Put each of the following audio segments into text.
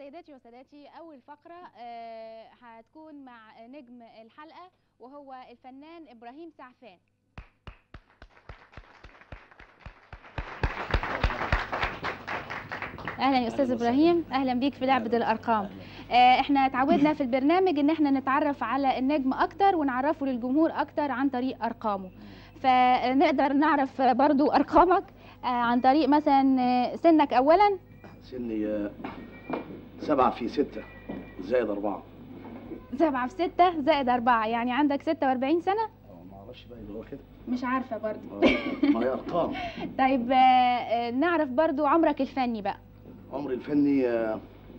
سيداتي وسادتي أول فقرة آه، هتكون مع نجم الحلقة وهو الفنان إبراهيم سعفان اهلا يا استاذ ابراهيم اهلا بيك في لعبه الارقام آه، احنا اتعودنا في البرنامج ان احنا نتعرف على النجم اكتر ونعرفه للجمهور اكتر عن طريق ارقامه فنقدر نعرف برضو ارقامك آه، عن طريق مثلا آه، سنك اولا سني آه، سبعة في ستة زائد أربعة سبعة في ستة زائد أربعة يعني عندك ستة وأربعين سنة اه ما اعرفش بقى اللي هو كده مش عارفة برضو آه، ما هي أرقام طيب آه، آه، نعرف برضو عمرك الفني بقى عمري الفني آه،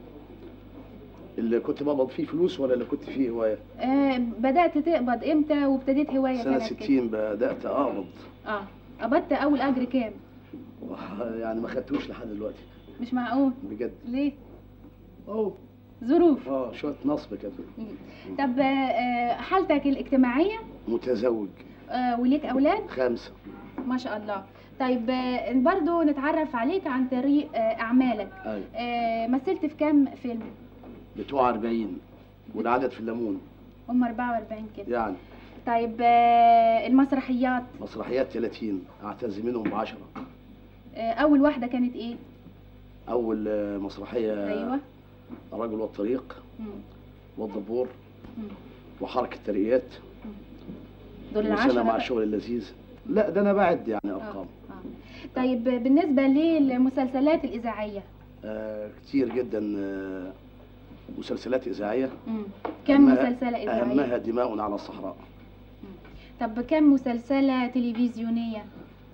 اللي كنت بقبض فيه فلوس ولا اللي كنت فيه هواية آه، بدأت تقبض امتى وابتديت هواية سنة سنة كده؟ 60 بدأت أقبض اه قبضت أول أجر كام؟ يعني ما خدتوش لحد دلوقتي مش معقول بجد ليه؟ اه ظروف اه شوية نصب كده طب آه، آه، حالتك الاجتماعية متزوج آه، وليك أولاد؟ خمسة ما شاء الله طيب آه، برضو نتعرف عليك عن طريق آه، أعمالك أيوة آه، مثلت في كام فيلم؟ بتوع 40 والعدد في الليمون هم 44 كده يعني طيب آه، المسرحيات مسرحيات 30 أعتز منهم بعشرة آه، أول واحدة كانت إيه؟ أول آه، مسرحية أيوه الرجل والطريق مم. والدبور مم. وحركة ترقيات دول وسنة العشرة مع بقى. الشغل اللذيذ لا ده أنا بعد يعني أرقام آه. طيب بالنسبة للمسلسلات الإذاعية آه كتير جدا آه مسلسلات إذاعية مم. كم أهمها- مسلسلة إذاعية؟ أهمها دماء على الصحراء طب كم مسلسلة تلفزيونية؟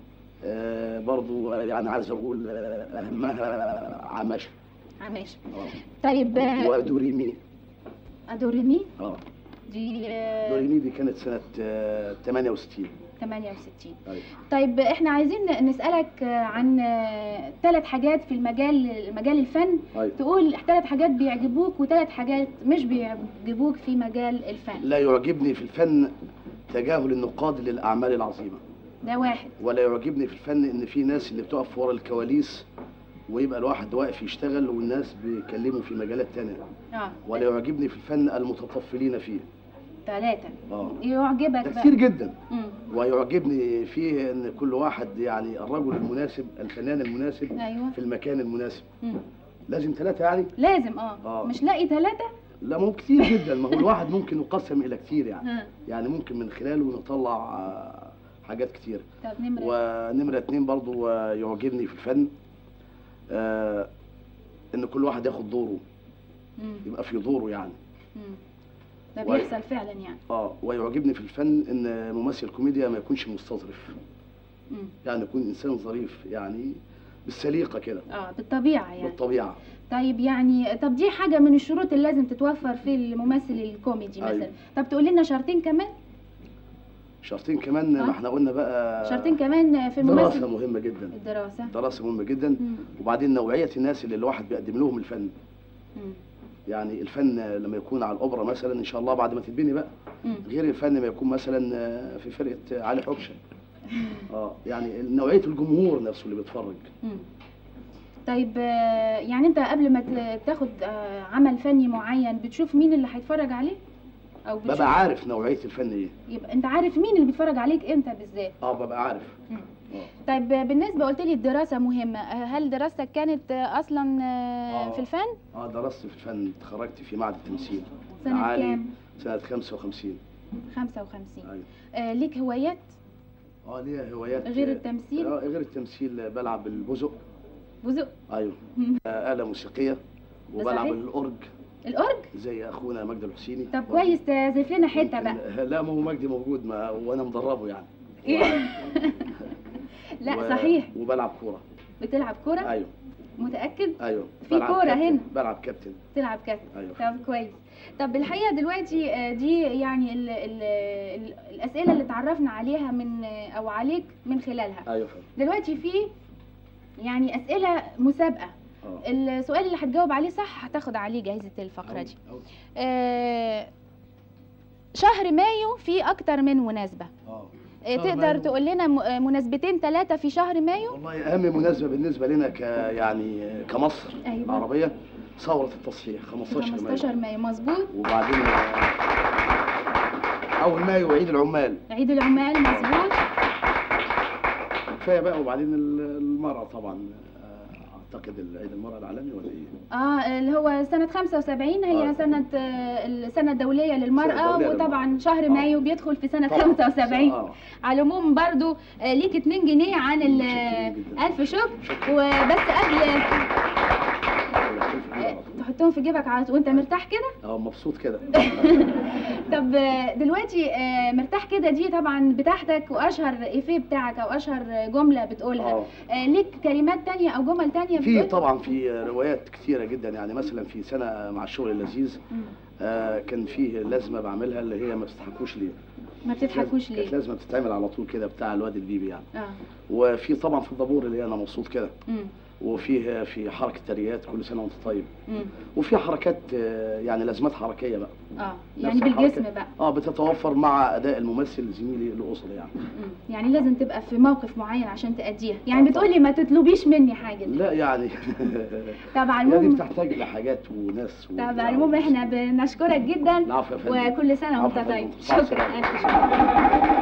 آه برضو يعني عايز أقول آه، أهمها عماشة عماشة آه. طيب آه، ودوريمي أدوريمي اه دي آه، دوريمي دي كانت سنة آه 68 68 أيوة. طيب احنا عايزين نسألك آه، عن ثلاث حاجات في المجال مجال الفن أيوة. تقول ثلاث حاجات بيعجبوك وثلاث حاجات مش بيعجبوك في مجال الفن لا يعجبني في الفن تجاهل النقاد للأعمال العظيمة ده واحد ولا يعجبني في الفن ان في ناس اللي بتقف ورا الكواليس ويبقى الواحد واقف يشتغل والناس بيكلموا في مجالات تانية اه ولا يعجبني في الفن المتطفلين فيه ثلاثة اه يعجبك ده بقى كتير جدا مم. ويعجبني فيه ان كل واحد يعني الرجل المناسب الفنان المناسب ايوه في المكان المناسب مم. لازم ثلاثة يعني لازم اه, آه. مش لاقي ثلاثة لا مو كتير جدا ما هو الواحد ممكن يقسم الى كتير يعني ها يعني ممكن من خلاله نطلع آه، حاجات كتير طب نمرة ونمرة اتنين برضو آه، يعجبني في الفن آه، ان كل واحد ياخد دوره مم. يبقى في دوره يعني مم. ده واي- بيحصل فعلا يعني اه ويعجبني في الفن ان ممثل كوميديا ما يكونش مستظرف مم. يعني يكون انسان ظريف يعني بالسليقه كده اه بالطبيعة يعني بالطبيعه طيب يعني طب دي حاجة من الشروط اللي لازم تتوفر في الممثل الكوميدي مثلا أيوة. طب تقول لنا شرطين كمان شرطين كمان آه. ما احنا قلنا بقى شرطين كمان في دراسه الممثل مهمه جدا الدراسة دراسه مهمه جدا مم. وبعدين نوعيه الناس اللي الواحد بيقدم لهم الفن مم. يعني الفن لما يكون على الاوبرا مثلا ان شاء الله بعد ما تتبني بقى مم. غير الفن ما يكون مثلا آه، في فرقه علي حبشه اه يعني نوعيه الجمهور نفسه اللي بيتفرج مم. طيب آه، يعني انت قبل ما ت- تاخد آه، عمل فني معين بتشوف مين اللي هيتفرج عليه او بتشوف ببقى عارف نوعيه الفن ايه يبقى انت عارف مين اللي بيتفرج عليك انت بالذات اه ببقى عارف مم. اه طيب آه، بالنسبه قلت لي الدراسه مهمه آه، هل دراستك كانت آه، اصلا آه، آه. في الفن اه درست في الفن اتخرجت في معهد التمثيل سنه عالي كام سنه 55 55 ايوه آه، ليك هوايات اه ليا هوايات غير آه، التمثيل؟ اه غير التمثيل بلعب البزق بزق ايوه آه آلة موسيقية وبلعب صحيح؟ الأورج الأورج زي أخونا مجدي الحسيني طب كويس تعزف لنا حته بقى ممكن- لا ما هو مجدي موجود ما وأنا مدربه يعني لا و- صحيح وبلعب كورة بتلعب كوره أيوه متاكد أيوه في بلعب كورة كابتن. هنا. بلعب كابتن تلعب كده أيوه طب كويس طب الحقيقه دلوقتي آه، دي يعني ال ال ال الاسئله اللي اتعرفنا عليها من آه، او عليك من خلالها أيوه فندم دلوقتي في يعني اسئله مسابقه اه السؤال اللي هتجاوب عليه صح هتاخد عليه جائزه الفقره دي أوي. آه، شهر مايو فيه اكتر من مناسبه اه آه، شهر تقدر مايو. تقول لنا م- آه، مناسبتين ثلاثه في شهر مايو والله أهم مناسبة بالنسبة لنا ك يعني كمصر أيوة. العربية ثوره التصحيح 15 مايو 15 مايو مظبوط وبعدين آه، اول مايو عيد العمال عيد العمال مظبوط كفايه بقى وبعدين ال- المراه طبعا آه، اعتقد عيد المراه العالمي ولا ايه؟ اه اللي هو سنة 75 هي آه. سنة آه، السنة الدولية للمرأة الدولية وطبعا شهر آه. مايو بيدخل في سنة طبعاً. 75 آه. على العموم برضو آه، ليك 2 جنيه عن ال متشكرين جداً. ألف شكر شكراً. وبس قبل آه، آه، تحطهم في جيبك على طول وانت مرتاح كده اه مبسوط كده طب آه، دلوقتي آه، مرتاح كده دي طبعا بتاعتك واشهر ايفيه بتاعك او اشهر جملة بتقولها اه آه، ليك كلمات تانية او جمل تانية في بتقولها؟ طبعا في روايات كتيره جدا يعني مثلا في سنه مع الشغل اللذيذ مم. آه كان فيه لازمه بعملها اللي هي ما بتضحكوش ليه ما بتضحكوش كانت ليه لازمه بتتعمل على طول كده بتاع الواد البيبي يعني اه وفي طبعا في الدبور اللي هي انا مبسوط كده مم. وفيه في حركه تريات كل سنه وانت طيب مم. وفي حركات آه، يعني لازمات حركيه بقى اه نفس يعني الحركة. بالجسم بقى اه بتتوفر مع اداء الممثل زميلي الاسري يعني مم. يعني لازم تبقى في موقف معين عشان تأديها يعني بتقولي ما تطلبيش مني حاجة دي لا يعني طبعا يعني المهم بتحتاج لحاجات وناس و... طبعا المهم احنا بنشكرك جدا العفو يا فندم وكل سنة وانت العفو يا طيب فندم. مع شكرا السلامة. ألف شكر